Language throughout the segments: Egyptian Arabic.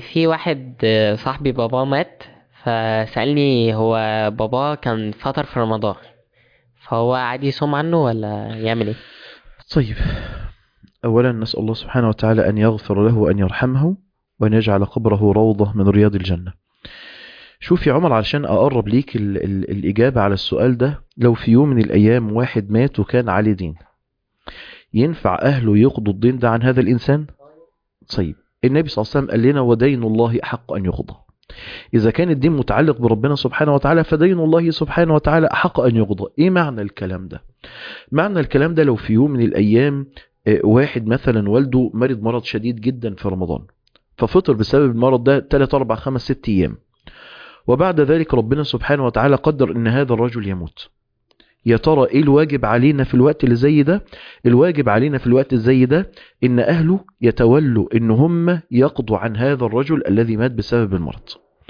في واحد آه، صاحبي باباه مات فسألني هو باباه كان فطر في رمضان فهو عادي يصوم عنه ولا يعمل ايه طيب أولا نسأل الله سبحانه وتعالى أن يغفر له وأن يرحمه وأن يجعل قبره روضة من رياض الجنة شوف يا عمر علشان أقرب ليك ال ال الإجابة على السؤال ده لو في يوم من الأيام واحد مات وكان عليه دين ينفع أهله يقضوا الدين ده عن هذا الإنسان طيب النبي صلى الله عليه وسلم قال لنا ودين الله أحق أن يقضى إذا كان الدين متعلق بربنا سبحانه وتعالى فدين الله سبحانه وتعالى أحق أن يقضى إيه معنى الكلام ده معنى الكلام ده لو في يوم من الأيام آه، واحد مثلا والده مرض مرض شديد جدا في رمضان ففطر بسبب المرض ده 3 4 5 6 ايام وبعد ذلك ربنا سبحانه وتعالى قدر ان هذا الرجل يموت يا ترى ايه الواجب علينا في الوقت اللي زي ده الواجب علينا في الوقت الزي ده ان اهله يتولوا ان هم يقضوا عن هذا الرجل الذي مات بسبب المرض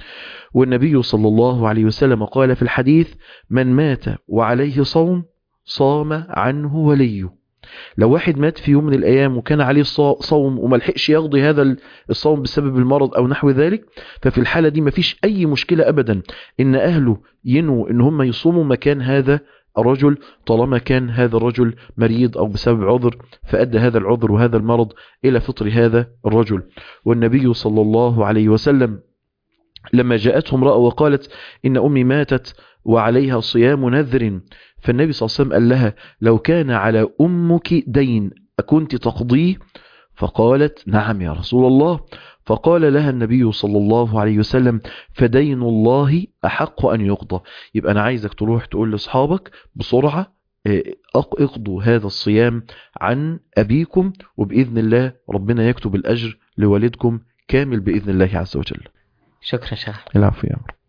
والنبي صلى الله عليه وسلم قال في الحديث من مات وعليه صوم صام عنه وليه لو واحد مات في يوم من الايام وكان عليه صا- صوم وما لحقش يقضي هذا الصوم بسبب المرض او نحو ذلك ففي الحاله دي مفيش اي مشكله ابدا ان اهله ينووا ان هم يصوموا مكان هذا الرجل طالما كان هذا الرجل مريض او بسبب عذر فادى هذا العذر وهذا المرض الى فطر هذا الرجل والنبي صلى الله عليه وسلم لما جاءته امراه وقالت ان امي ماتت وعليها صيام نذر فالنبي صلى الله عليه وسلم قال لها لو كان على أمك دين أكنت تقضيه فقالت نعم يا رسول الله فقال لها النبي صلى الله عليه وسلم فدين الله أحق أن يقضى يبقى أنا عايزك تروح تقول لأصحابك بسرعة آه، أق- اقضوا هذا الصيام عن أبيكم وبإذن الله ربنا يكتب الأجر لوالدكم كامل بإذن الله عز وجل شكرا شيخ العفو يا عمرو